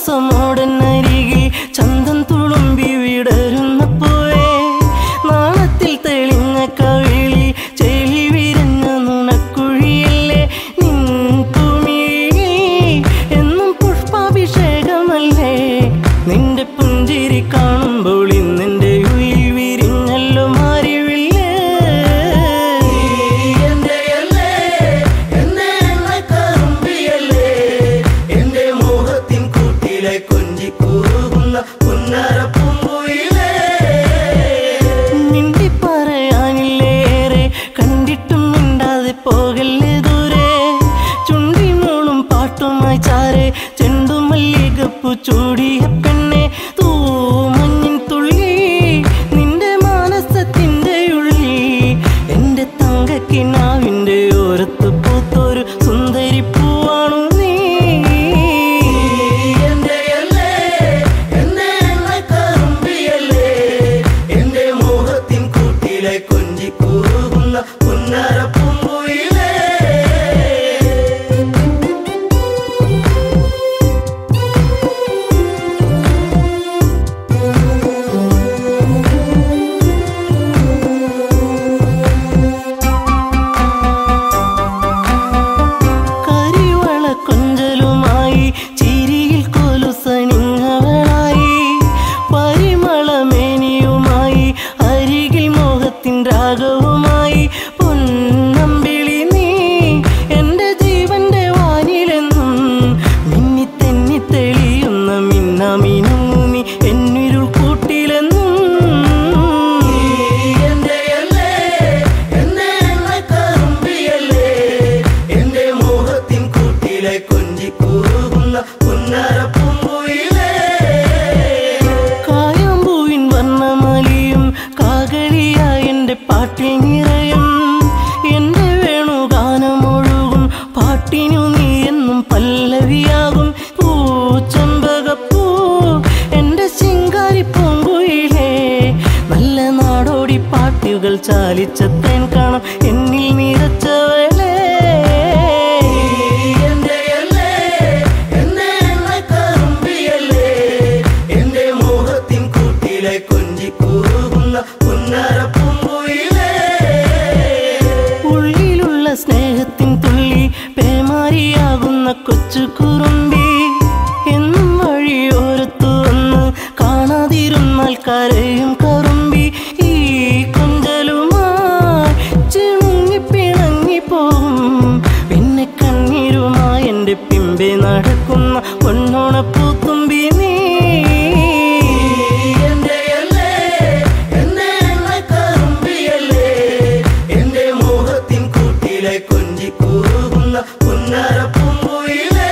മാസമോടനരികിൽ ചന്തം തുളുമ്പി വിടരുന്ന പൂവേ നാളത്തിൽ തെളിഞ്ഞ കവിളി ചെളി വിരഞ്ഞ നുണക്കുഴിയല്ലേ നിൻ തുമിഴി എന്നും പുഷ്പാഭിഷേകമല്ലേ നിന്റെ പുഞ്ചിരി കാണുമ്പോൾ ഇന്നെന്റെ ഉയിൽ വിരിഞ്ഞല്ലോ മാറിവില്ലേ എന്റെയല്ലേ, എന്നെ എന്ന കറുമ്പിയല്ലേ, എന്റെ മോഹത്തിൻ കൂട്ടിലെ കൊഞ്ചിക്കൂകുന്ന പുന്നരപ്പൂങ്കുയിലേ. മിണ്ടി പറയാനില്ലേറെ കണ്ടിട്ടും മിണ്ടാതെ പോകല്ലേ ദൂരെ ചുണ്ടി മൂളും പാട്ടുമായി ചാരെ ചെണ്ടുമല്ലികപ്പു ചൂടിയ പെണ്ണെ തൂ മഞ്ഞിൻ തുള്ളി നിന്റെ മാനസത്തിന്റെ ഉള്ളി എന്റെ തങ്കക്കിനാവിന്റെ ഓരത്ത് പൂത്തൊരു സുന്ദരി പൂവാണു നീ എന്റെയല്ലേ, എന്നെ എന്ന കറുമ്പിയല്ലേ, എന്റെ മോഹത്തിൻ കൂട്ടിലെ കൊഞ്ചിക്കൂകുന്ന പുന്നരപ്പൂങ്കുയിലേ. കരിവള കൊഞ്ചലുമായി ചിരിയിൽ കൊലുസണിങ്ങവളായി പരിമളമേനിയുമായി അരികിൽ മോഹത്തിൻ രാഗവുമായി പൊന്നമ്പിളി നീ എന്റെ ജീവന്റെ വാനിലെന്നും മിന്നി തെന്നി തെളിയുന്ന മിന്നാമിനുങ്ങുമി എന്നിരുൾ കൂട്ടിലെന്നും എന്റെയല്ലേ, എന്നെ എന്ന കറുമ്പിയല്ലേ, എന്റെ മോഹത്തിൻ കൂട്ടിലെ കൊഞ്ചിക്കൂകുന്ന പുന്നരപ്പൂങ്കുയിലേ. കായാമ്പൂവിൻ വർണ്ണമലിയും കാകളിയായ എൻ്റെ പാട്ടിൽ നിറയും എൻ്റെ വേണുഗാനമൊഴുകും പാട്ടിനു നീ എന്നും പല്ലവിയാകും പൂച്ചമ്പകപ്പൂ എൻ്റെ ശിങ്കാരി പൂങ്കുയിലേ നല്ല നാടോടി പാട്ടുകൾ ചാലിച്ച തേൻ കാണാം എന്നിൽ നിറച്ചവളേ എന്റെയല്ലേ, എന്നെ എന്ന കറുമ്പിയല്ലേ, എന്റെ മോഹത്തിൻ കൂട്ടിലെ കൊഞ്ചിക്കൂകുന്ന പുന്നരപ്പൂങ്കുയിലേ. ഉള്ളിലുള്ള സ്നേഹത്തിൻ തുള്ളി പേമാരിയാകുന്ന കൊച്ചു കുറുമ്പി എന്നും വഴിയോരത്തു വന്ന് കാണാതിരുന്നാൽ കരയും കറുമ്പി ഈ കൊഞ്ചലുമായി ചിണുങ്ങി പിണങ്ങി പോകും പിന്നെ കണ്ണീരുമായി എൻ്റെ പിമ്പെ നടക്കുന്ന പൊന്നോണപ്പൂത്തുമ്പി നീ എന്റെയല്ലേ, എന്നെ എന്ന കറുമ്പിയല്ലേ, എന്റെ മോഹത്തിൻ കൂട്ടിലെ കൊഞ്ചിക്കൂകുന്ന പുന്നരപ്പൂങ്കുയിലേ.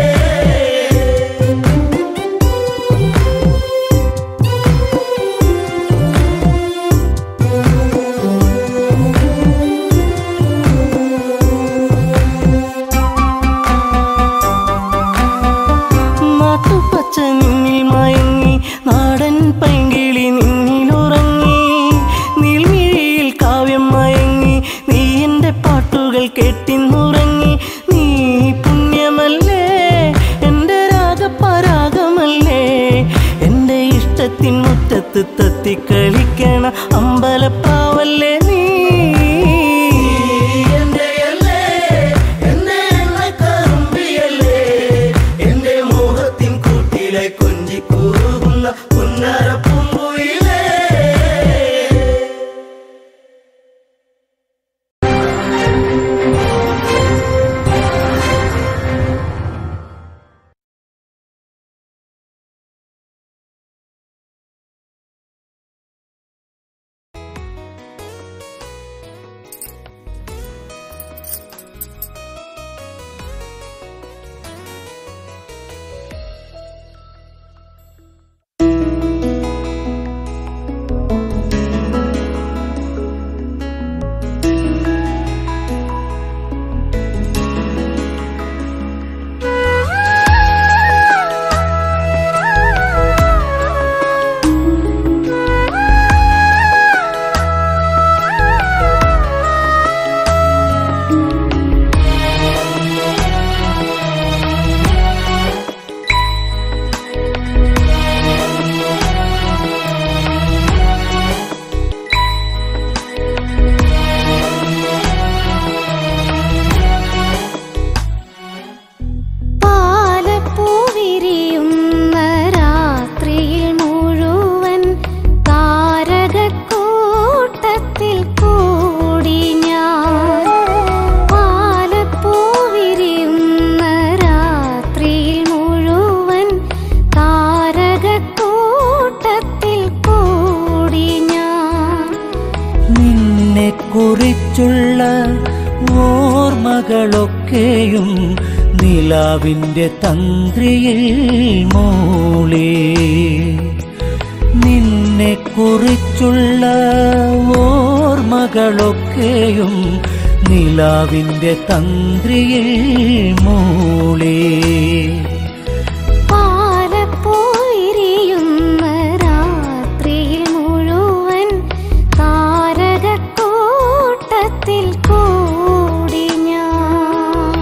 നാട്ടുപച്ച നിന്നിൽ മയങ്ങി നാടൻ പൈങ്കിളി നിന്നിലുറങ്ങി നീൽമിഴിയിൽ കാവ്യം മയങ്ങി നീ എൻ്റെ പാട്ടുകൾ കെട്ടിന്നുറങ്ങി നീ പുണ്യമല്ലേ എൻ്റെ രാഗപരാഗമല്ലേ എൻ്റെ ഇഷ്ടത്തിൻ മുറ്റത്ത് തത്തിക്കളിക്കണ അമ്പലപ്പാവല്ലേ നീ എന്റെയല്ലേ, എന്നെ എന്ന കറുമ്പിയല്ലേ, എന്റെ മോഹത്തിൻ കൂട്ടിലെ കൊഞ്ചിക്കൂകുന്ന പുന്നരപ്പൂങ്കുയിലേ. മകളൊക്കെയും നിലാവിൻ്റെ തന്ത്രിയിൽ മൂളി നിന്നെ കുറിച്ചുള്ള ഓർമ്മകളൊക്കെയും നിലാവിൻ്റെ തന്ത്രിയിൽ മൂളി പാലപ്പോയിരിയുന്ന രാത്രിയിൽ മുഴുവൻ താരകക്കൂട്ടത്തിൽ കൂടി ഞാൻ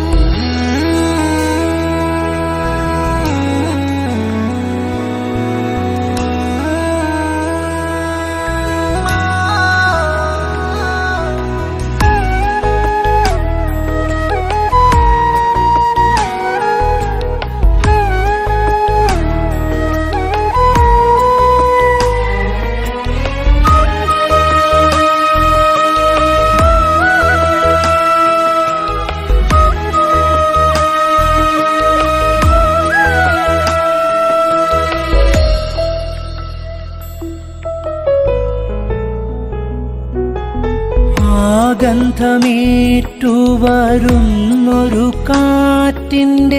ആ ഗന്ധമേറ്റു വരുന്നൊരു കാറ്റിൻ്റെ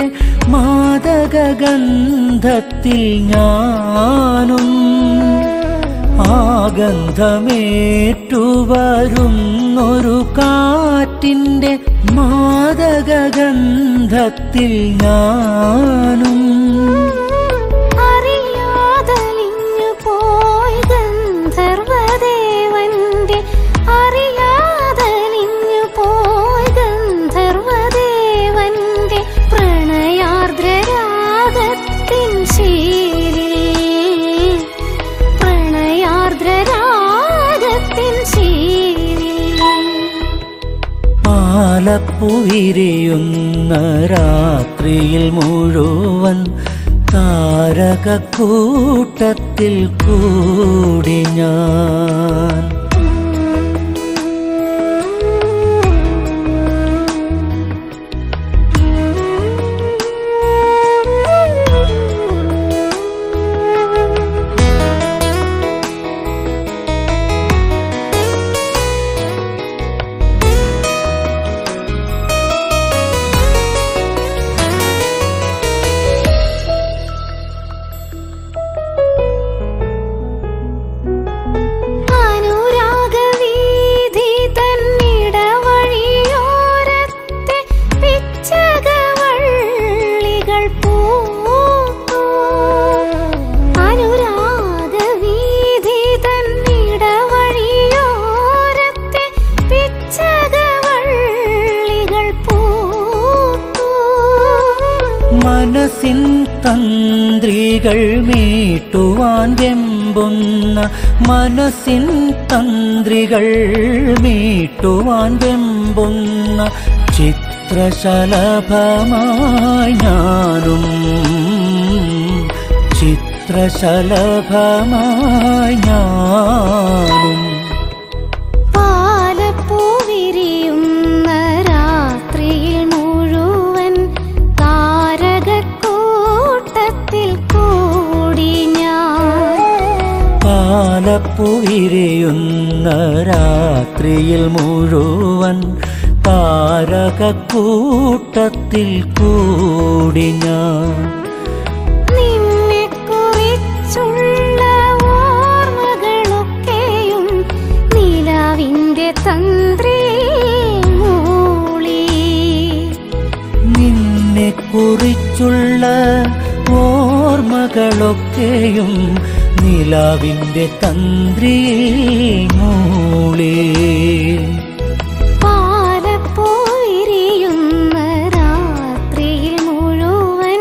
മാദകഗന്ധത്തിൽ ഞാനും ആ ഗന്ധമേറ്റു വരുന്നൊരു കാറ്റിൻ്റെ മാദകഗന്ധത്തിൽ ഞാനും അറിയാതലിഞ്ഞു പോയി ഗന്ധർവദേവന്റെ അറിയാതലിഞ്ഞു പോയി ഗന്ധർവദേവന്റെ പ്രണയാർദ്രരാഗത്തിൻ ശീലിൽ പ്രണയാർദ്രരാഗത്തിൻ ശീലിൽ പാലപ്പുവിരിയുന്ന രാത്രിയിൽ മുഴുവൻ താരകക്കൂട്ടത്തിൽ കൂടി ഞാൻ അനുരാഗവീഥി തന്നിടവഴിയോരത്തെ പിച്ചകവള്ളികൾ പൂത്തു. അനുരാഗവീഥി തന്നിടവഴിയോരത്തെ പിച്ചകവള്ളികൾ പൂത്തു. മനസ്സിൻ തന്ത്രികൾ മീട്ടുവാൻ വെമ്പുന്ന മനസ്സിൻ തന്ത്രികൾ മീട്ടുവാൻ വെമ്പുന്ന ചിത്രശലഭമായി ഞാനും ചിത്രശലഭമായി ഞാനും പാലപ്പൂവിരിയുന്ന രാത്രിയിൽ മുഴുവൻ താരകക്കൂട്ടത്തിൽ കൂടി ഞാൻ പാലപ്പുവിരിയുന്ന രാത്രിയിൽ മുഴുവൻ താരകക്കൂട്ടത്തിൽ കൂടി ഞാൻ നിന്നെ കുറിച്ചുള്ള ഓർമ്മകളൊക്കെയും നിലാവിന്റെ തന്ത്രി മൂളി നിന്നെ കുറിച്ചുള്ള ഓർമ്മകളൊക്കെയും നിലാവിൻ്റെ തന്ത്രിയിൽ മൂളി പാലപ്പോയിരിയുന്ന രാത്രിയിൽ മുഴുവൻ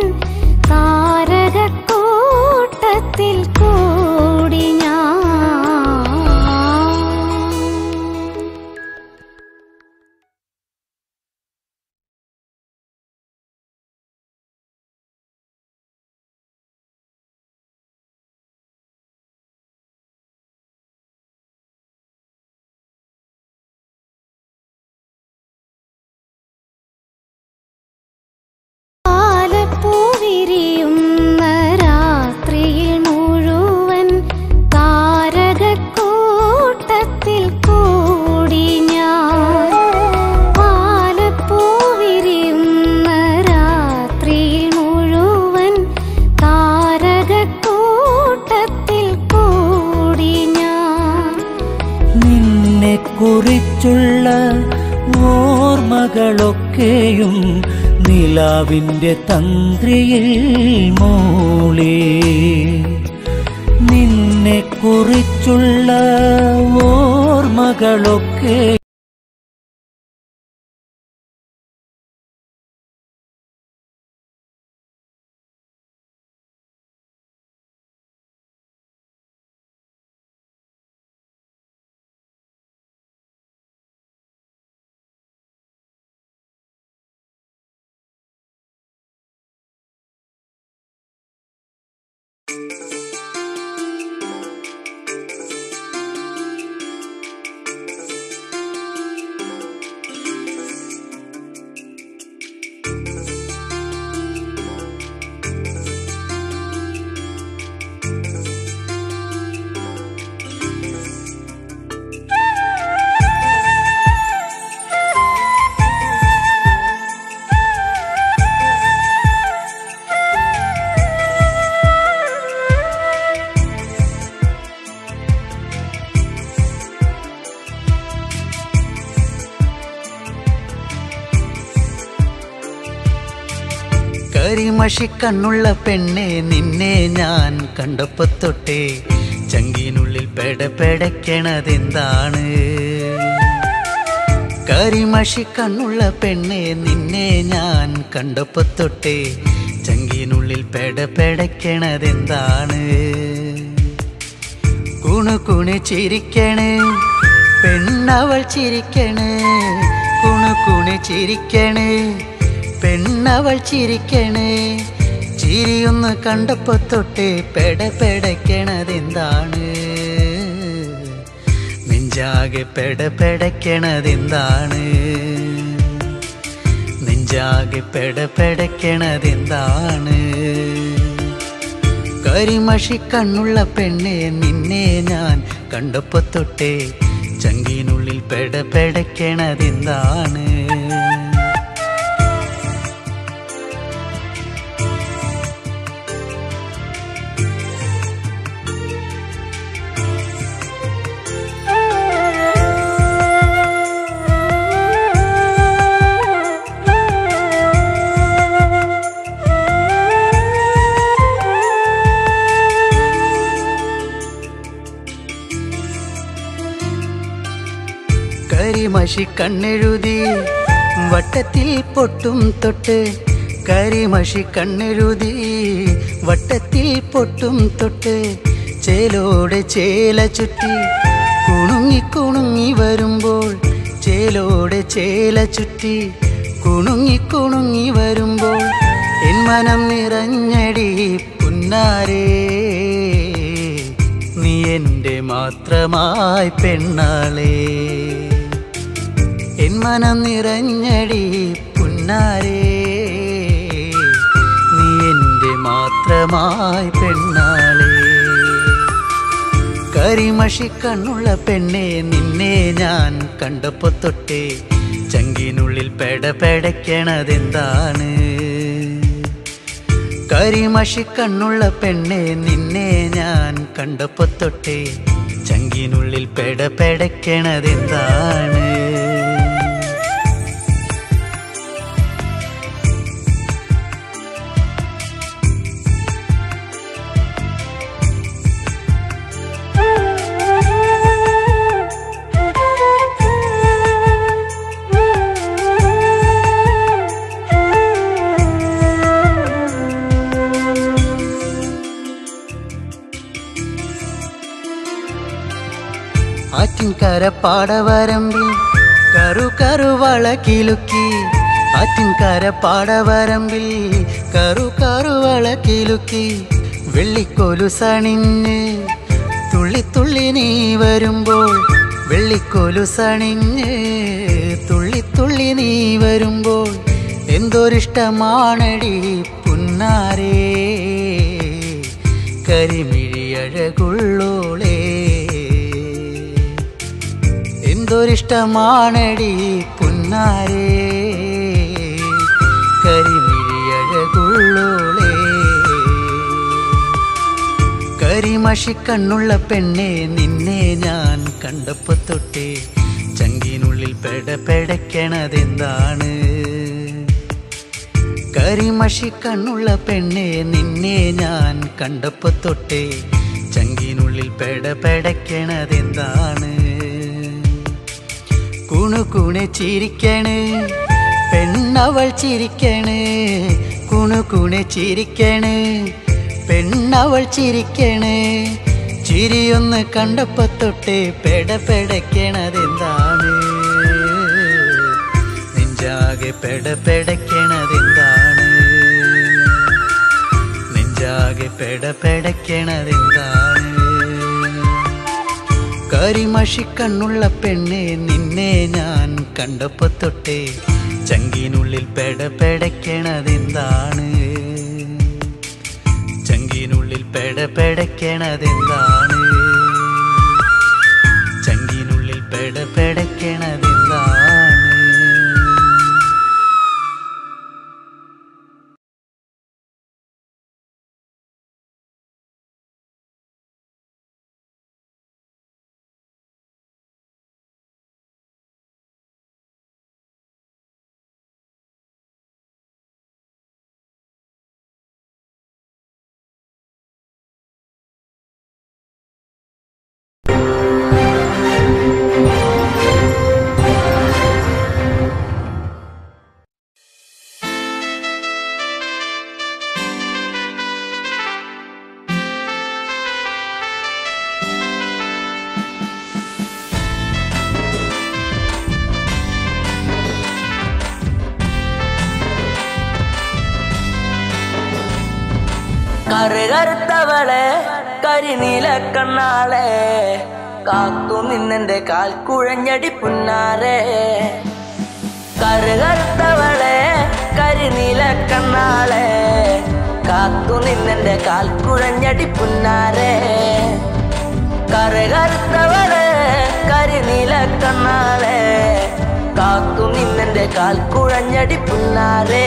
താരകക്കൂട്ടത്തിൽ കൂടി ഓർമ്മകളൊക്കെയും നിലാവിൻ്റെ തന്ത്രിയിൽ മൂളി നിന്നെ കുറിച്ചുള്ള ഓർമ്മകളൊക്കെ കരിമഷി കണ്ണുള്ള പെണ്ണെ നിന്നെ ഞാൻ കണ്ടപ്പോ തൊട്ടേ ചങ്കിനുള്ളിൽ പെടപെടയ്ക്കണതെന്താണ് കരിമഷി കണ്ണുള്ള പെണ്ണെ നിന്നെ ഞാൻ കണ്ടപ്പോ തൊട്ടേ ചങ്കിനുള്ളിൽ പെടപെടയ്ക്കണതെന്താണ് കുണു കുണു ചിരിക്കണ് പെണ്ണവൾ ചിരിക്കണ് കുണു കുണു ചിരിക്കണ് പെണ്ണവൾ ചിരിക്കണ് ചിരിയൊന്ന് കണ്ടപ്പോ തൊട്ട് പെടപെടയ്ക്കണതെന്താണ് നെഞ്ചാകെ പെടപെടയ്ക്കണതെന്താണ് നെഞ്ചാകെ പെടപെടയ്ക്കണതെന്താണ് കരിമഷി കണ്ണുള്ള പെണ്ണെ നിന്നെ ഞാൻ കണ്ടപ്പോ തൊട്ടേ ചങ്കിനുള്ളിൽ പെടപെടയ്ക്കണതെന്താണ് കരിമഷി കണ്ണെഴുതി വട്ടത്തിൽ പൊട്ടും തൊട്ട് കരിമഷി കണ്ണെഴുതി വട്ടത്തിൽ പൊട്ടും തൊട്ട് ചേലോടെ ചേല ചുറ്റി കുണുങ്ങി കുണുങ്ങി വരുമ്പോൾ ചേലോടെ ചേല ചുറ്റി കുണുങ്ങി കുണുങ്ങി വരുമ്പോൾ എൻ മനം നിറഞ്ഞടി പുന്നാരേ നീ എൻ്റെ മാത്രമായി പെണ്ണാളേ എൻ മനം നിറഞ്ഞടി പുന്നാരേ നീ എൻ്റെ മാത്രമായി പെണ്ണാളേ കരിമഷി കണ്ണുള്ള പെണ്ണെ നിന്നെ ഞാൻ കണ്ടപ്പോ തൊട്ടേ ചങ്കിനുള്ളിൽ പെടപെടയ്ക്കണതെന്താണ് കരിമഷി കണ്ണുള്ള പെണ്ണെ നിന്നെ ഞാൻ കണ്ടപ്പോ തൊട്ടേ ചങ്കിനുള്ളിൽ പെടപെടയ്ക്കണതെന്താണ് ആറ്റിൻകര പാടവരമ്പിൽ കറു കറുവള കിലുക്കി ആറ്റിൻകര പാടവരമ്പിൽ കറു കറുവള കിലുക്കി വെള്ളിക്കോലു സണിഞ്ഞ് തുള്ളി തുള്ളി നീ വരുമ്പോൾ വെള്ളിക്കോലു സണിഞ്ഞ് തുള്ളി തുള്ളി നീ വരുമ്പോൾ എന്തൊരിഷ്ടമാണടി പുന്നാരേ കരിമിഴി അഴകുള്ളോളേ എന്തൊരിഷ്ടമാണടി പുന്നാരേ കരിമിഴി അഴകുള്ളോളേ കരിമഷി കണ്ണുള്ള പെണ്ണെ നിന്നെ ഞാൻ കണ്ടപ്പോ തൊട്ടേ ചങ്കിനുള്ളിൽ പെട പെടയ്ക്കണതെന്താണ് കരിമഷി കണ്ണുള്ള പെണ്ണെ നിന്നെ ഞാൻ കണ്ടപ്പോ തൊട്ടേ ചങ്കിനുള്ളിൽ പെട പെടയ്ക്കണതെന്താണ് കുണു കുണെ ചിരിക്കണ് പെണ്ണവൾ ചിരിക്കണ് കുണു കുണെ ചിരിക്കണ് പെണ്ണവൾ ചിരിക്കണ് ചിരിയൊന്ന് കണ്ടപ്പോ തൊട്ടേ പെട പെടയ്ക്കണതെന്താണ് നെഞ്ചാകെ പെട പെടയ്ക്കണതെന്താണ് നെഞ്ചാകെ പെട പെടയ്ക്കണതെന്താണ് കരിമഷി കണ്ണുള്ള പെണ്ണെ നിന്നെ ഞാൻ കണ്ടപ്പോ തൊട്ടേ ചങ്കിനുള്ളിൽ പെട പെടയ്ക്കണതെന്താണ് ചങ്കിനുള്ളിൽ പെട പെടയ്ക്കണതെന്താണ് ചങ്കിനുള്ളിൽ പെട പെടയ്ക്കണതെന്താണ് കറുകറുത്തവളെ കരിനീല കണ്ണാളെ കാത്തു നിന്നെന്റെ കാൽ കുഴഞ്ഞടി പുന്നാരെ കറുകറുത്തവളെ കരിനീല കണ്ണാളെ കാത്തു നിന്നെന്റെ കാൽ കുഴഞ്ഞടി പുന്നാരെ കറുകറുത്തവളെ കരിനീല കണ്ണാളെ കാത്തു നിന്നെന്റെ കാൽ കുഴഞ്ഞടി പുന്നാരേ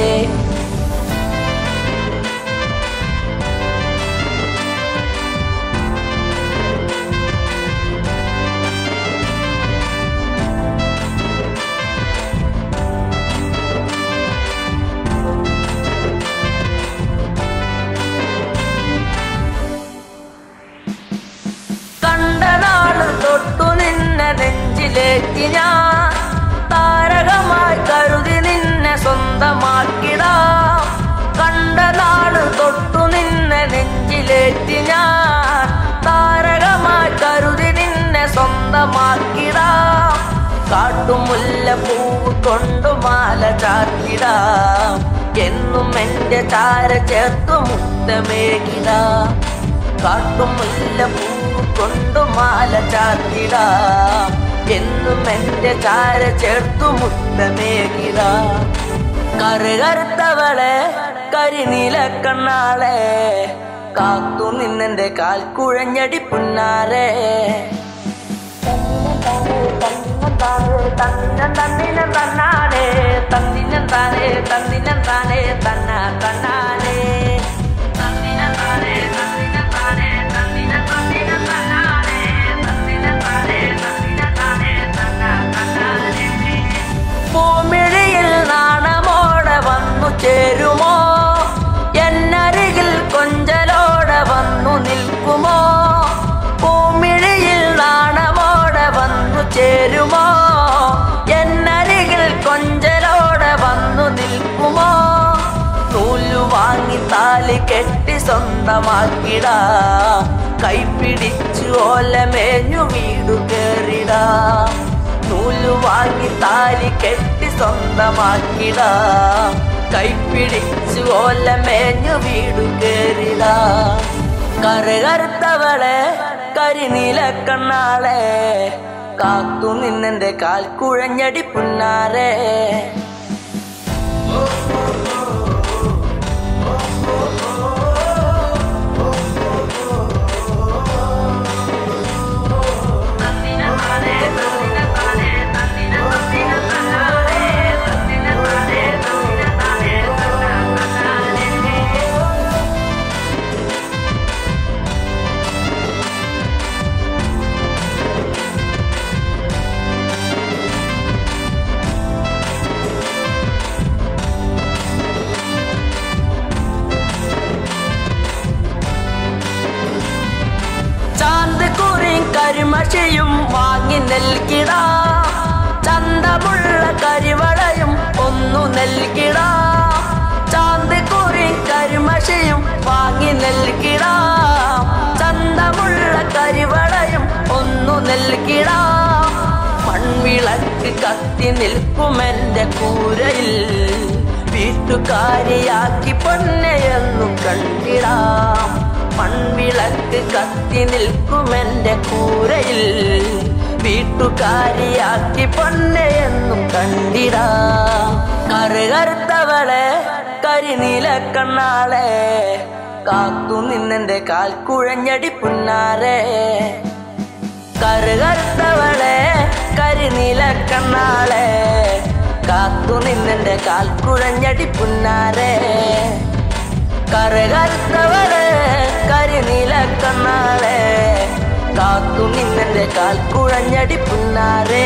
കണ്ട നാള് തൊട്ടു നിന്നെ നെഞ്ചിലേക്ക് ഞാൻ താരകമായി കരുതി നിന്നെ സ്വന്തമാക്കിടാം കണ്ട നാള് തൊട്ടു നിന്നെ നെഞ്ചിലേറ്റി ഞാൻ താരകമായി കരുതി നിന്നെ സ്വന്തമാക്കിടാം കാട്ടുമുല്ല പൂവ് കൊണ്ടു മാല ചാത്തിടാം എന്നും എന്റെ ചാര ചേർത്തു മുത്തമേകിടാം കാട്ടുമുല്ല പൂവ് കൊണ്ടു മാല ചാത്തിടാം എന്നും എന്റെ ചാര ചേർത്തു മുത്തമേകിടാം കറുകറുത്തവളെ കരിനീല കണ്ണാളെ കാത്തു നിന്നെന്റെ കാൽ കുഴഞ്ഞടി പുന്നാരെ തന്നിനം തന്നിനം തന്നാനേ തന്നിനം താനേ തന്നിനം താനേ തന്ന തന്നാനേ തന്നിനം താനേ തന്നിനം താനേ തന്നിനം തന്നിനം തന്നാനേ തന്നിനം താനേ തന്നിനം താനേ തന്ന തന്നാനേ പൂമിഴിയിൽ നാണമോടെ വന്നു ചേരുമോ എന്നരികിൽ കൊഞ്ചലോടെ വന്നു നിൽക്കുമോ പൂമിഴിയിൽ നാണമോടെ വന്നു ചേരുമോ എന്നരികിൽ കൊഞ്ചലോടെ വന്നു നിൽക്കുമോ നൂലു വാങ്ങി താലി കെട്ടി സ്വന്തമാക്കിടാ കൈപിടിച്ചു ഓലമേഞ്ഞു വീടു കേറിടാ നൂലു വാങ്ങി താലി കെട്ടി സ്വന്തമാക്കിടാ കൈപ്പിടിച്ചു ഓലമേഞ്ഞു വീടു കേറിടാ കറുകറുത്തവളെ കരിനീല കണ്ണാളെ കാത്തു നിന്നെന്റെ കാൽ കുഴഞ്ഞടി പുന്നാരെ കരിമഷിയും വാങ്ങി നൽകിട ചന്തമുള്ള കരിവളയും ഒന്നു നൽകിട ചാന്ത് കുറി കരിമഷിയും വാങ്ങി നൽകിട ചന്തമുള്ള കരിവളയും ഒന്നു നൽകിട മൺവിളക്ക് കത്തി നിൽക്കുമെന്റെ കൂരയിൽ വീട്ടുകാരിയാക്കി പൊന്നെയെന്നു കണ്ടിടാം മൺവിളക്ക് കത്തി നിൽക്കുമെന്റെ കൂരയിൽ വീട്ടുകാരിയാക്കി പൊന്നെയെന്നു കണ്ടിടാം കറുകറുത്തവളെ കരിനീല കണ്ണാളെ കാത്തു നിന്നെന്റെ കാൽ കുഴഞ്ഞടി പുന്നാരെ കറുകറുത്തവളെ കരിനീല കണ്ണാളെ കാത്തു നിന്നെന്റെ കാൽ കുഴഞ്ഞടി പുന്നാരെ കറുകറുത്തവളെ കരിനീല കണ്ണാളെ കാത്തു നിന്നെന്റെ കാൽ കുഴഞ്ഞടി പുന്നാരെ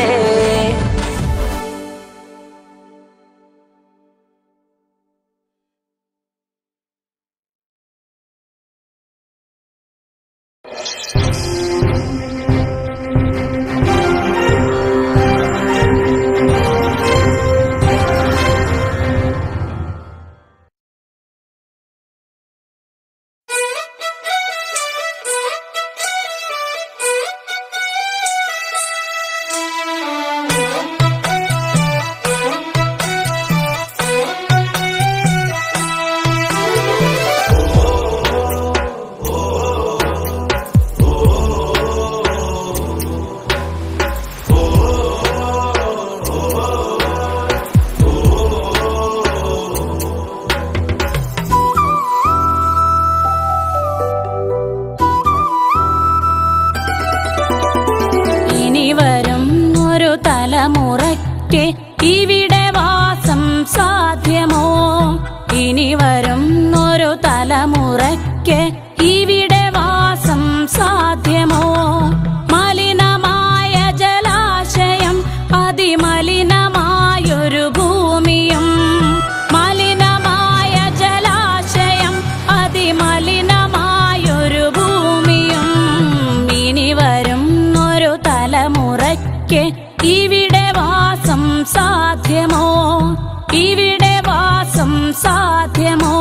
ഇനി വരും ഒരു തലമുറയ്ക്ക് ഇവിടെ വാസം സാധ്യമോ ഇനി വരും ഒരു തലമുറയ്ക്ക് ഇവിടെ വാസം സാധ്യമോ മലിനമായ ജലാശയം അതിമലിനമായൊരു ഭൂമിയും മലിനമായ ജലാശയം അതിമലിനമായൊരു ഭൂമിയും ഇനി വരും ഒരു തലമുറയ്ക്ക് ഇവിടെ വാസം സാധ്യമോ ഇവിടെ വാസം സാധ്യമോ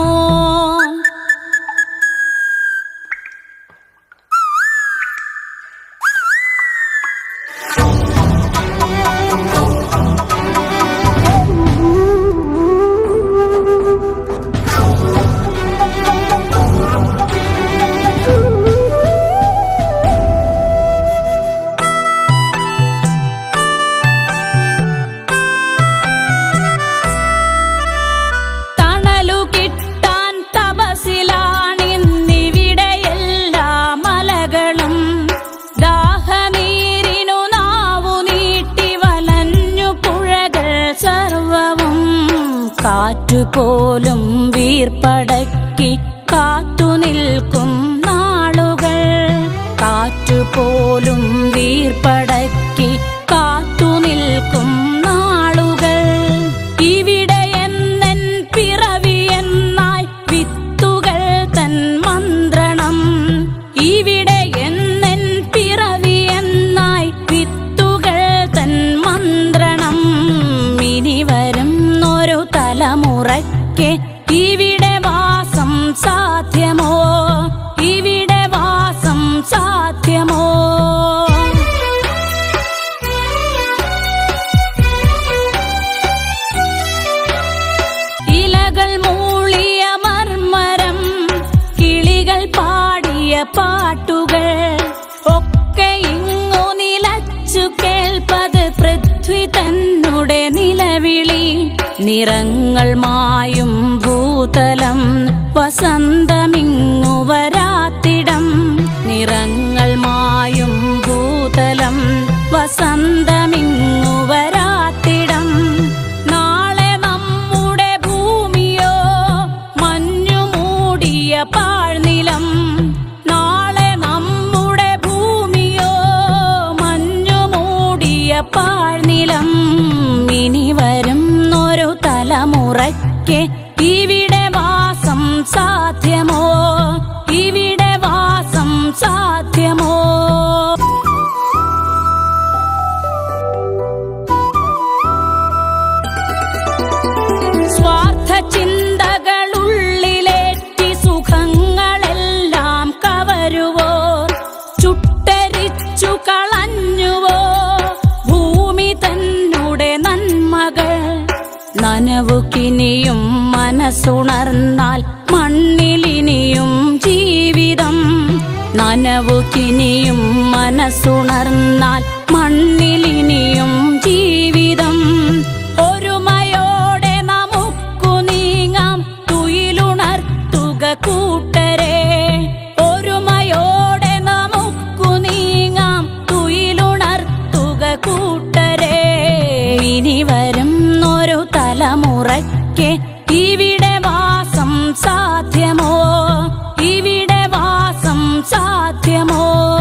തണലു കിട്ടാൻ തപസിലാണിന്നിവിടെ എല്ലാ മലകളും ദാഹനീരിനു നാവു നീട്ടി വലഞ്ഞു പുഴകൾ സർവവും കാറ്റുപോലും വീർപ്പടക്കി കാത്തു നിൽക്കും നാളുകൾ കാറ്റുപോലും വീർപ്പടക്കി കാത്തു നിൽക്കും നാളുകൾ ഇവിടെ എന്നൻ പിറവി എന്നായി വിത്തുകൾ തൻ മന്ത്രണം ഇവിടെ എന്നൻ പിറവി എന്നായി വിത്തുകൾ തൻ മന്ത്രണം ഇനി വരും ഒരു തലമുറയ്ക്ക് ഇവിടെ വാസം സാധ്യമോ ഇവിടെ വാസം സാധ്യമോ ഇലകൾ മൂളിയ മർമരം കിളികൾ പാടിയ പാട്ടുകൾ ഒക്കെ ഇങ്ങു നിലച്ചു കേൾപ്പത് പൃഥ്വി തന്നെ നിലവിളി നിറങ്ങൾ മായും ഭൂതലം വസന്തമിങ്ങു വരാത്തിടം നിറങ്ങൾ മായും ഭൂതലം വസന്തമിങ്ങു വരാത്തിടം നാളെ നമ്മുടെ ഭൂമിയോ മഞ്ഞു മൂടിയ പാഴ്നിലം നാളെ നമ്മുടെ ഭൂമിയോ മഞ്ഞു മൂടിയ പാഴ്നിലം ഇനി വരും ഒരു തലമുറയ്ക്ക് ഇവിടെ വാസം സാധ്യമോ ഇവിടെ വാസം സാധ്യമോ നനവുക്കിനിയും മനസ്സുണർന്നാൽ മണ്ണിലിനിയും ജീവിതം നനവുക്കിനിയും മനസ്സുണർന്നാൽ മണ്ണിലിനിയും ജീവിതം ഒരുമയോടെ നമുക്കു നീങ്ങാം തുയിലുണർത്തുക കൂട്ടരെ ഒരുമയോടെ നമുക്കു നീങ്ങാം തുയിലുണർത്തുക കൂട്ടരെ ഇനി വരുന്നൊരു തലമുറയ്ക്ക് ഇവിടെ വാസം സാധ്യമോ ഇവിടെ വാസം സാധ്യമോ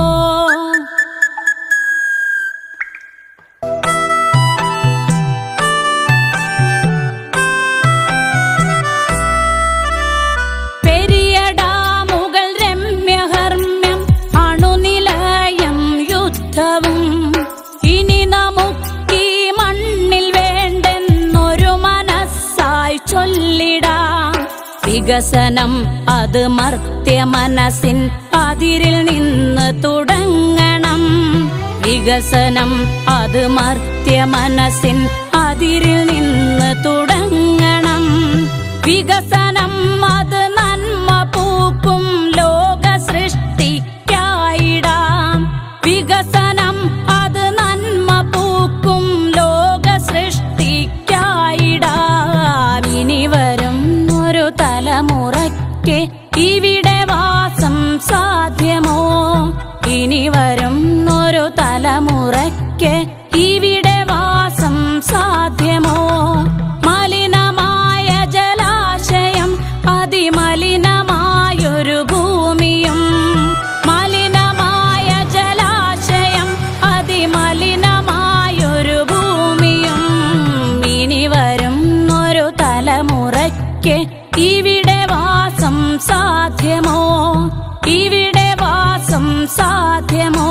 പെരിയ ഡാമുകൾ രമ്യഹർമ്മ്യം അണുനിലയം യുദ്ധവും ഇനി നമുക്കീ മണ്ണിൽ വേണ്ടെന്നൊരു മനസ്സായി ചൊല്ലിടാം വികസനം അത് മർത്യ മനസ്സിൻ അതിരിൽ നിന്ന് തുടങ്ങണം വികസനം അത് മർത്യ മനസ്സിൻ അതിരിൽ നിന്ന് തുടങ്ങണം വികസനം അത് നന്മ പൂക്കും ലോക സൃഷ്ടിക്കായിടാം വികസനം അത് നന്മ പൂക്കും ലോക സൃഷ്ടിക്കായിടാം ഇനി വരും ഒരു തലമുറയ്ക്ക് ഇവിടെ വാസം സാധ്യമോ ഇനി വരും ഒരു തലമുറയ്ക്ക് ഇവിടെ വാസം സാധ്യമോ മലിനമായ ജലാശയം അതിമലിനമായൊരു ഭൂമിയും മലിനമായ ജലാശയം അതിമലിനമായൊരു ഭൂമിയും ഇനി വരും ഒരു തലമുറയ്ക്ക് ഇവിടെ വാസം സാധ്യമോ ഇവിടെ വാസം സാധ്യമോ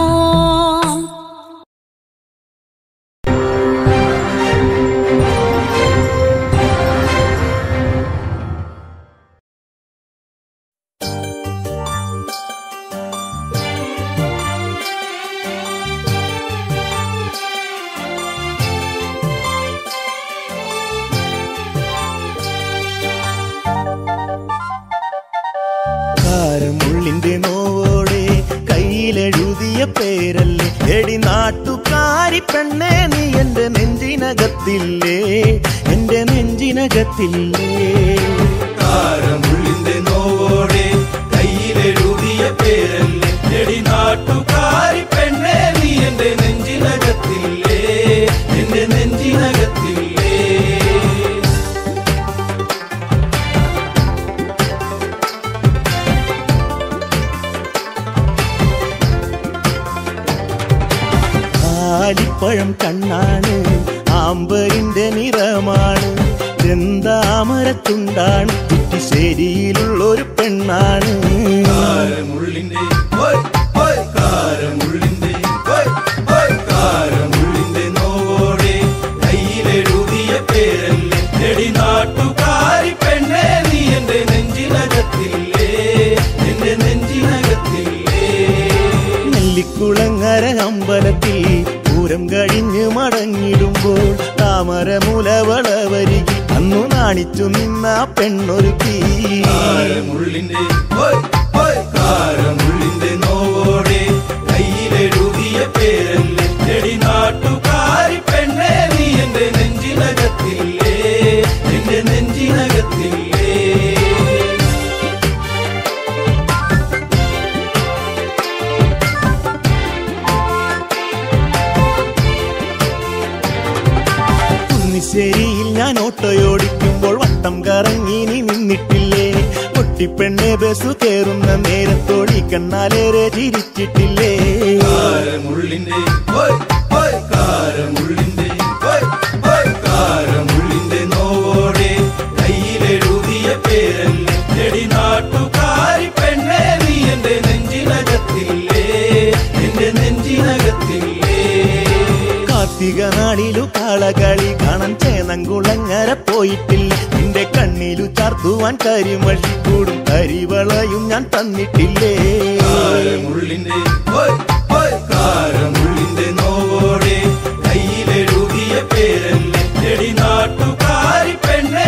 കാരമുള്ളിന്റെ നോവോടെ കയ്യിലെഴുതിയ പേരല്ലേ എടി നാട്ടുകാരി പെണ്ണേ നീ എന്റെ നെഞ്ചിനകത്തില്ലേ എന്റെ നെഞ്ചിനകത്തില്ലേ കാരമുള്ളിന്റെ നോവോടെ കയ്യിലെഴുതിയ പേരല്ലേ എടി നാട്ടുകാരി പെണ്ണേ നീ എന്റെ നെഞ്ചിനകത്തില്ലേ എന്റെ നെഞ്ചിനകത്തില്ലേ ആലിപ്പഴം കണ്ണാണ് ആമ്പരിന്റെ നിറമാണ് ചെന്താമരത്തുണ്ടാണ് കുറ്റിശ്ശേരിയിലുള്ളൊരു പെണ്ണാണ് കാരമുള്ളിന്റെ ഓയ് ഓയ് കാരമുള്ളിന്റെ ഓയ് ഓയ് കാരമുള്ളിന്റെ നോവോടെ കയ്യിലെഴുതിയ പേരല്ലേ എടി നാട്ടുകാരി പെണ്ണേ നീ എന്റെ നെഞ്ചിനകത്തില്ലേ എന്റെ നെഞ്ചിനകത്തില്ലേ നെല്ലിക്കുളങ്ങര അമ്പലത്തിൽ പൂരം കഴിഞ്ഞ് മടങ്ങിടുമ്പോൾ താമരമുലവളവരികിൽ അന്നു നാണിച്ചു നിന്ന പെണ്ണൊരുക്കി കാരമുള്ളിന്റെ ഓയ് ഓയ് കാരമുള്ളിന്റെ നോവോടെ കയ്യിലെഴുതിയ പേരല്ലേ എടി നാട്ടുകാരി പെണ്ണേ നീ എന്റെ നെഞ്ചിനകത്തില്ലേ എന്റെ നെഞ്ചിനകത്തില്ലേ കുന്നിശ്ശേരിയിൽ ഞാൻ ഓട്ടോയോടിക്കുമ്പോൾ വട്ടം കറങ്ങി നീ നിന്നിട്ടില്ലേ പൊട്ടിപ്പെണ്ണെ ബസ് കയറുന്ന നേരത്തോടി കണ്ണാലേറെ ചിരിച്ചിട്ടില്ലേ കാരമുള്ളിന്റെ ഓയ് ഓയ് കാരമുള്ളിന്റെ ഓയ് ഓയ് കാരമുള്ളിന്റെ നോവോടെ കയ്യിലെഴുതിയ പേരല്ലേ എടി നാട്ടുകാരി പെണ്ണേ നീ എന്റെ നെഞ്ചിനകത്തില്ലേ എന്റെ നെഞ്ചിനകത്തില്ലേ കാർത്തിക നാളിലു കാളകളി കാണാൻ ചേനങ്കുളങ്ങര പോയിട്ടില്ല നിന്റെ കണ്ണിലു ചാർത്തുവാൻ കരിമഷി കൂടും കരിവളയും ഞാൻ തന്നിട്ടില്ലേ കാരമുള്ളിന്റെ ഓയ് ഓയ് കാരമുള്ളിന്റെ നോവോടെ കയ്യിലെഴുതിയ പേരല്ലേ എടി നാട്ടുകാരി പെണ്ണേ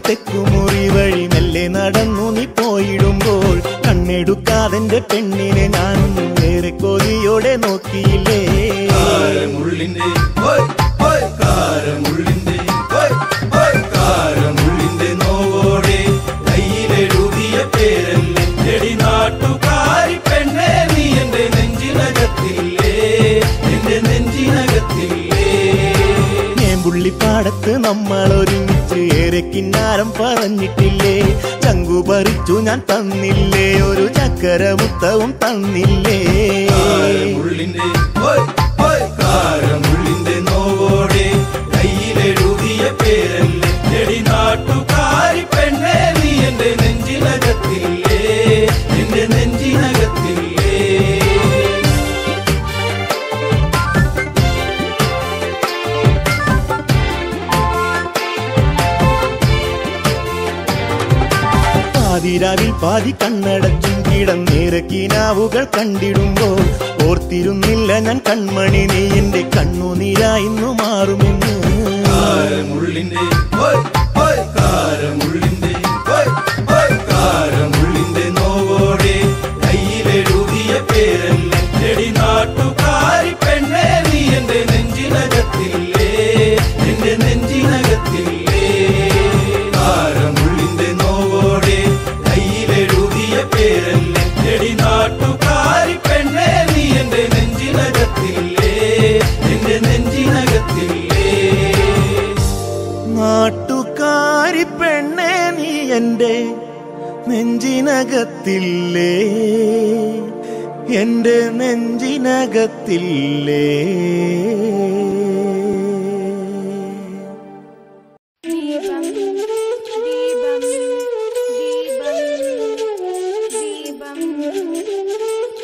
തെക്കുമുറി വഴി മെല്ലെ നടന്നു നീ പോയിടുമ്പോൾ കണ്ണെടുക്കാതെന്റെ പെണ്ണിനെ ഞാനൊന്നും ഏറെ കൊതിയോടെ നോക്കിയില്ലേ കാരമുള്ളിന്റെ ഹോയ് ഹോയ് കാരമുള്ളിന്റെ ഹോയ് ഹോയ് കാരമുള്ളിന്റെ നോവോടെ കയ്യിലെഴുതിയ പേരല്ലേ എടി നാട്ടുകാരി പെണ്ണെ നീ എന്റെ നെഞ്ചിനകത്തില്ലേ എന്റെ നെഞ്ചിനകത്തില്ലേ നേമ്പുള്ളിപ്പാടത്ത് നമ്മൾ ഒരുമിച്ച് ഏറെ കിന്നാരം പറഞ്ഞിട്ടില്ലേ ചങ്കു പറിച്ചു ഞാൻ തന്നില്ലേ ഒരു ചക്കര മുത്തവും തന്നില്ലേ കാരമുള്ളിന്റെ ഹോയ് ഹോയ് കാരമുള്ളിന്റെ നോവോടെ കയ്യിലെഴുതിയ പേരല്ലേ എടി നാട്ടുകാരി പെണ്ണെ നീ എന്റെ നെഞ്ചിനകത്തില്ലേ എന്റെ നെഞ്ചിനകത്തില്ലേ പാതിരാവിൽ പാതി കണ്ണടച്ചും കിടന്നേറെ കിനാവുകൾ കണ്ടിടുമ്പോൾ ഓർത്തിരുന്നില്ല ഞാൻ കൺമണി നീ എന്റെ കണ്ണുനീരായിന്നു മാറുമെന്ന് കാരമുള്ളിന്റെ ഹോയ് ഹോയ് കാരമുള്ളിന്റെ ഹോയ് ഹോയ് കാരമുള്ളിന്റെ നോവോടെ കയ്യിലെഴുതിയ പേരല്ലേ എടി നാട്ടുകാരി പെണ്ണെ നീ എന്റെ നെഞ്ചിനകത്തില്ലേ എന്റെ നെഞ്ചിനകത്തില്ലേ കാരമുള്ളിന്റെ നോവോടെ കയ്യിലെഴുതിയ പേരല്ലേ എടി നാട്ടുകാരി പെണ്ണെ നീ എന്റെ നെഞ്ചിനകത്തില്ലേ എന്റെ നെഞ്ചിനകത്തില്ലേ നാട്ടുകാരി പെണ്ണെ നീ എന്റെ നെഞ്ചിനകത്തില്ലേ എന്റെ നെഞ്ചിനകത്തില്ലേ ദീപം ദീപം ദീപം ദീപം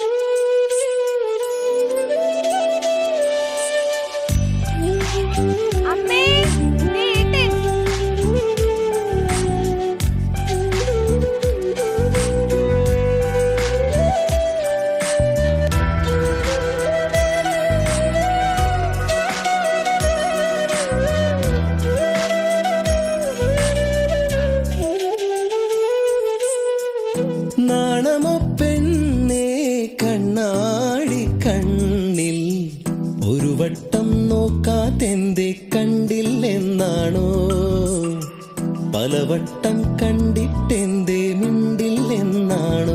അമ്മേ നീട്ടൻ നാണമോ പെണ്ണേ കണ്ണാടി കണ്ണിൽ ഒരു വട്ടം നോക്കാതെന്തേ കണ്ടില്ലെന്നാണോ പലവട്ടം കണ്ടിട്ടെന്തേ മിണ്ടില്ലെന്നാണോ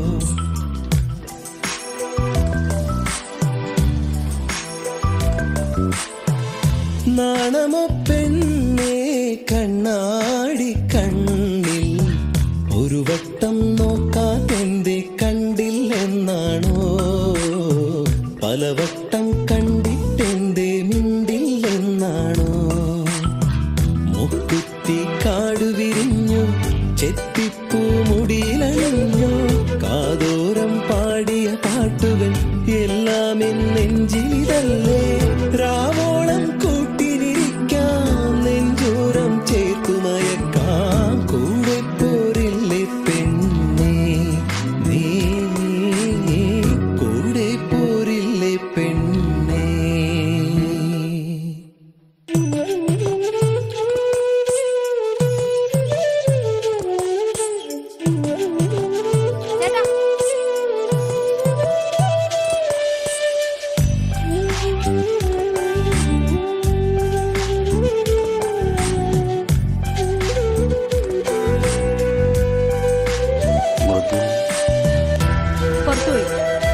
നാണമോ പെണ്ണേ കണ്ണാടി കണ്ണിൽ ഒരു വട്ടം നോക്കാതെന്തേ കണ്ടില്ലെന്നാണോ പലവട്ടം കണ്ടിട്ടെന്തേ മിണ്ടില്ലെന്നാണോ മുക്കുത്തി കാട് വിരിഞ്ഞു ചെത്തിപ്പൂ മുടിയിലണിഞ്ഞു കാതോരം പാടിയ പാട്ടുകൾ എല്ലാം എൻ നെഞ്ചിലിതല്ലേ രാവോളം കൂട്ടിനിരിക്കാം നെഞ്ചോരം ചേർത്തുമയക്കാം കൂടെ പോരില്ലേ പെണ്ണേ നീ കൂടെ പോരില്ലേ പെണ്ണേ ചേട്ടാ പുറത്തുപോയി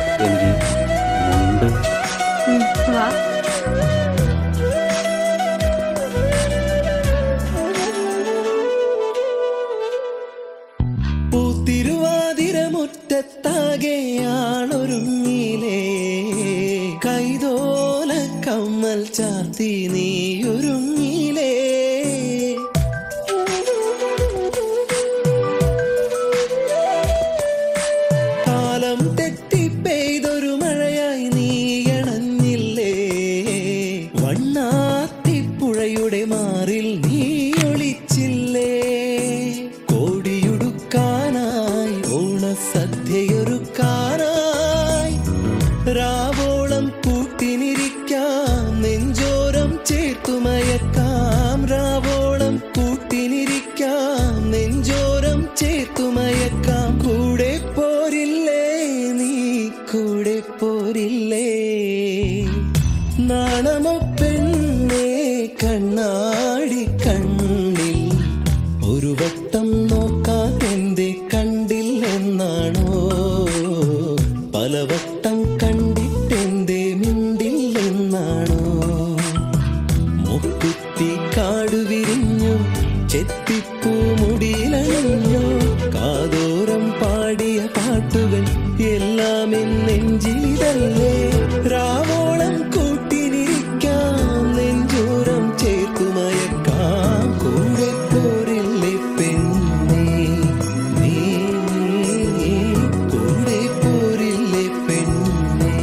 വാ പൂത്തിരുവാതിര മുറ്റത്താകെയാണൊരുങ്ങിലേ കൈതോല കമ്മൽ ചാർത്തി നീയൊരുങ്ങിലേ കാലം തെറ്റി പെയ്തൊരു മഴയായി നീയണഞ്ഞില്ലേ വണ്ണാത്തിപ്പുഴയുടെ മാറിൽ നീ ഒളിച്ചില്ലേ കോടിയുടുക്കാനായി ഓണസദ്യയൊരുക്കാനായി രാവോളം കൂട്ടിനിരിക്കാം നെഞ്ചോരം ചേ പാടില്ലേ നാണമോ പെണ്ണേ കണ്ണാടി കണ്ണിൽ ഒരു വട്ടം നോക്കാൻ എന്റെ കണ്ടില്ലെന്നാണോ പലവട്ടം കണ്ടിട്ടെന്റെ മിണ്ടില്ലെന്നാണോ മുക്കുത്തി കാടു വിരിഞ്ഞു ചെത്തിപ്പൂ മുടിയിലണിഞ്ഞു കാതോരം പാടിയ പാട്ടുകൾ എല്ലാം എന്നെഞ്ചിലിതല്ലേ രാവോളം കൂട്ടിനിരിക്കാം നെഞ്ചൂരം ചേർത്തുമയക്കാം കൂടെ പോരില്ലേ പെണ്ണേ നീ കൂടെ പോരില്ലേ പെണ്ണേ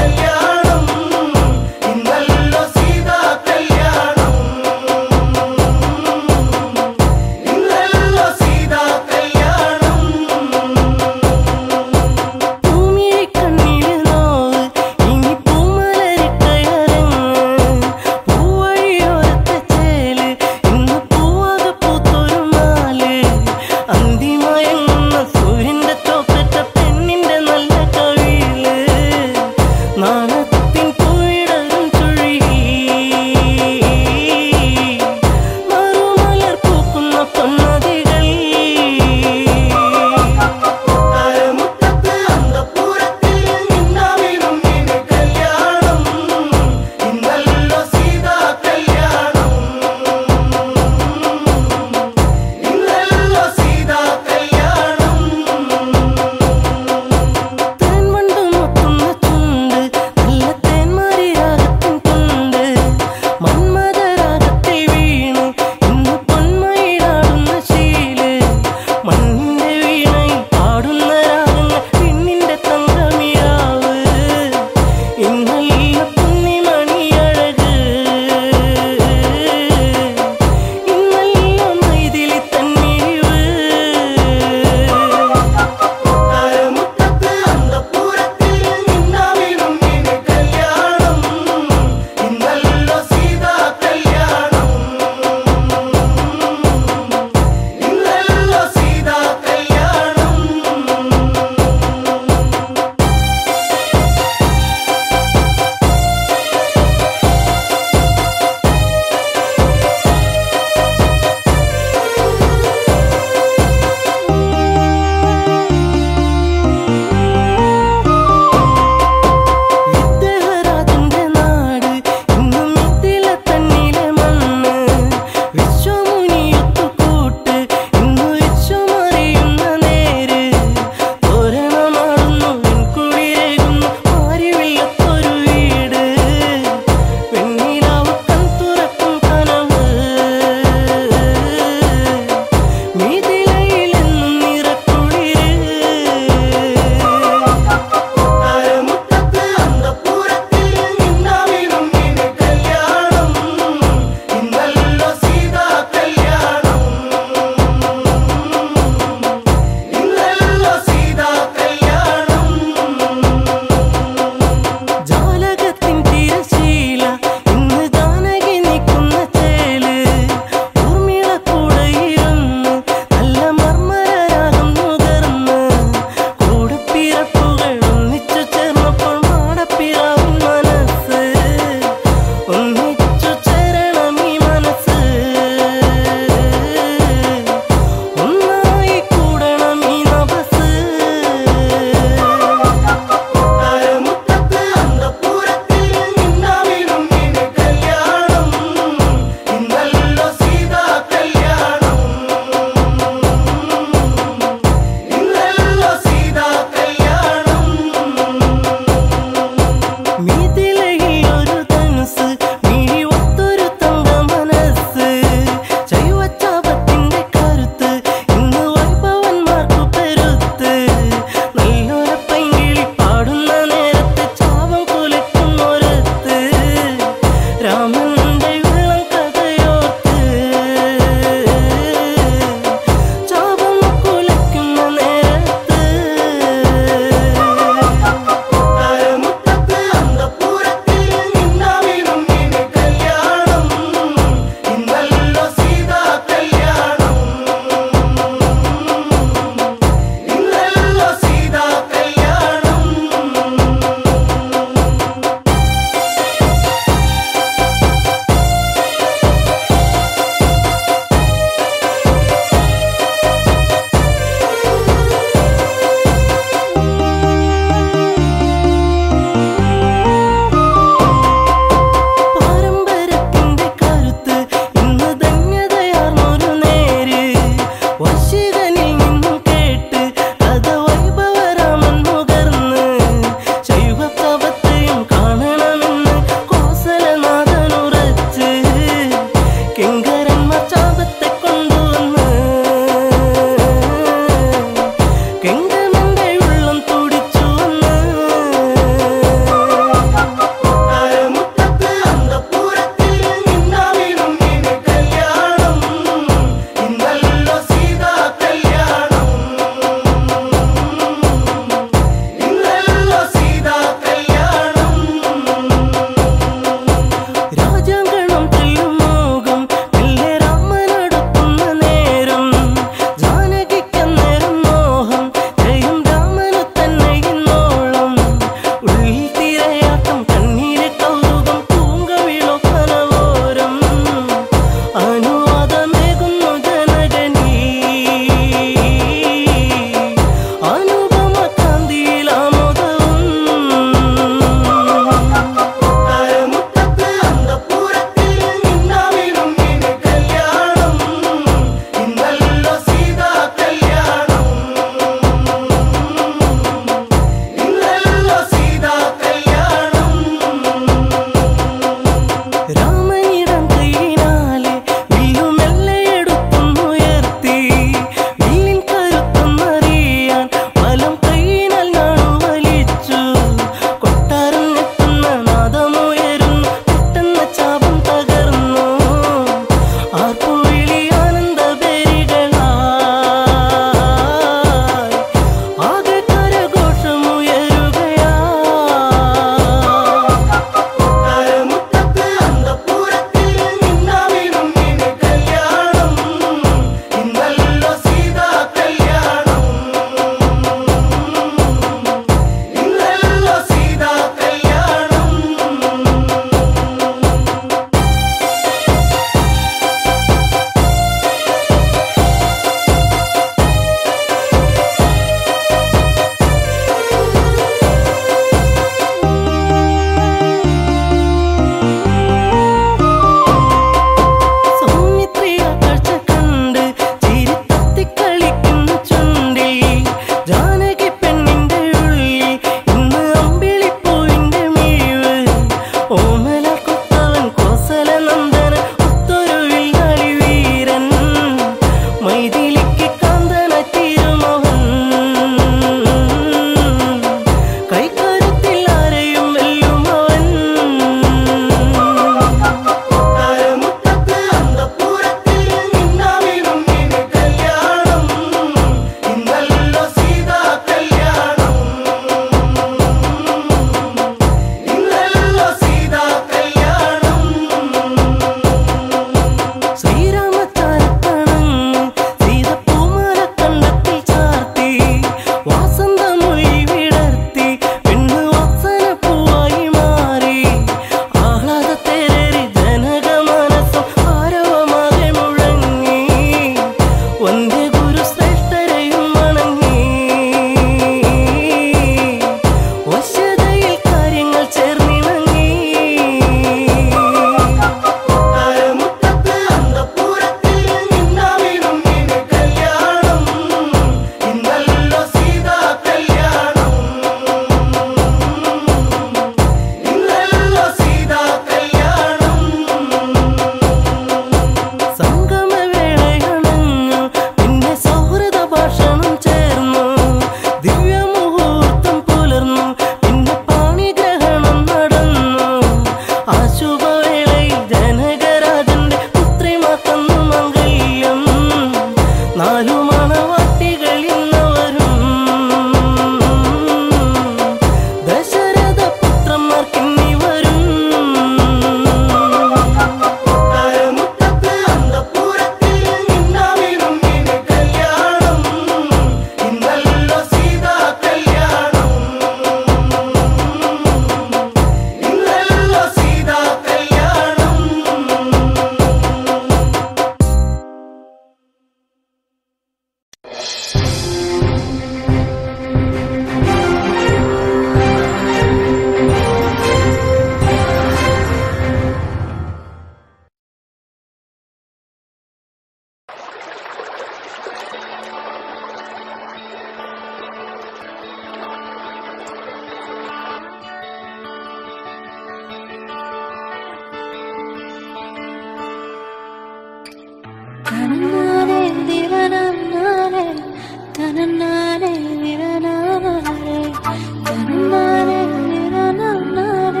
തനന്നാനെ നിരനാനാരെ തനന്നാനെ നിരനാനാരെ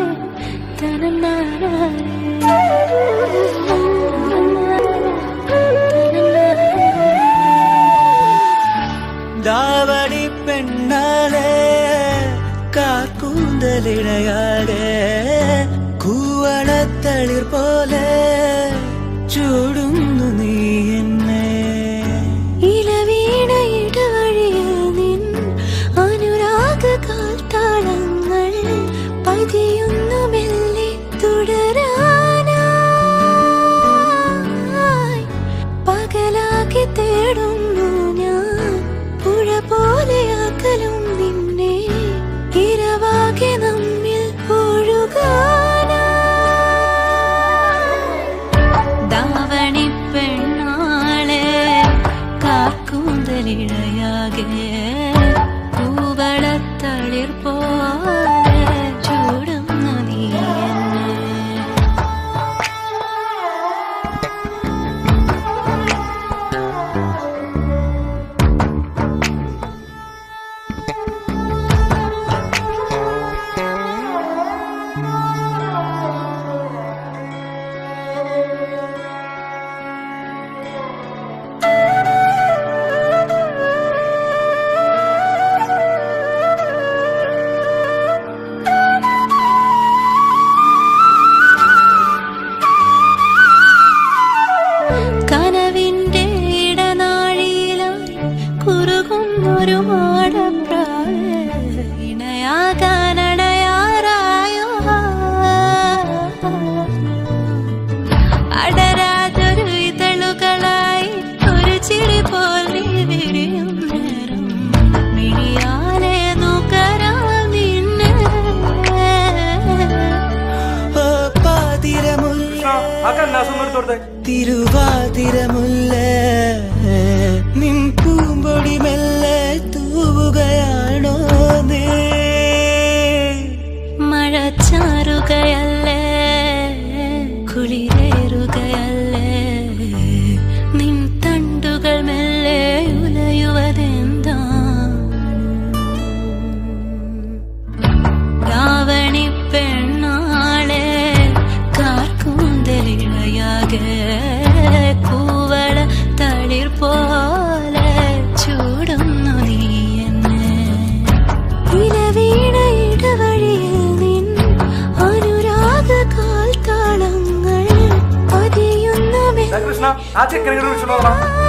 ദാവണി പെണ്ണാളെ കാക്കൂന്തലിടയാടെ കൂവളത്തളിർ പോലെ ചൂടുന്നു നീ എന്നെ ഇലവീണ ഇടവഴിയിൽ നിൻ അനുരാഗ കാൽത്താളങ്ങൾ പതിയുന്നു മെല്ലെ തുടരാനായി പകലാക്കി തേടുന്നു ഞാൻ പുഴ പോലെ അകലും നിന്നെ ഇരവാകെ നമ്മിൽ ഒഴുകാനായി ദാവണി പെണ്ണാളെ കാക്കൂന്തലിഴയാകെ പൂവളത്തളിർ പോലെ ചൂടുന്നു നീ എന്നെ കനവിന്റെ ഇടനാഴിയിലായി കുറുകുന്നൊരു മാടപ്രാവ് ഇണയാകാനടയാറായോ അടരാതൊരു ഇതളുകളായി ഒരു ചിരി പോൽ നീ വിരിയും നേരം മിഴിയാലെ നുകരാം നിന്നെ ഓ പാതിരമുല്ല തിരുവാതിരമുല്ല നിൻ പൂമ്പൊടി മെല്ലെ തൂവുകയാണോ നീ മഴച്ചാറുകയല്ലേ കുളിരേറുകയല്ലേ നിൻ തണ്ടുകൾ മെല്ലെ ഉലയുവതെന്താ രാവണി പെണ്ണാളെ കാർക്കൂന്തലിഴയാകെ കൂവള തളിർ പോലെ ചൂടുന്നു നീ എന്നെ ഇലവീണ ഇടവഴിയിൽ നിൻ അനുരാഗ കാൽത്താളങ്ങൾ പതിയുന്ന കൃഷ്ണ ആ ചെക്കനെ വിളിച്ചോളാം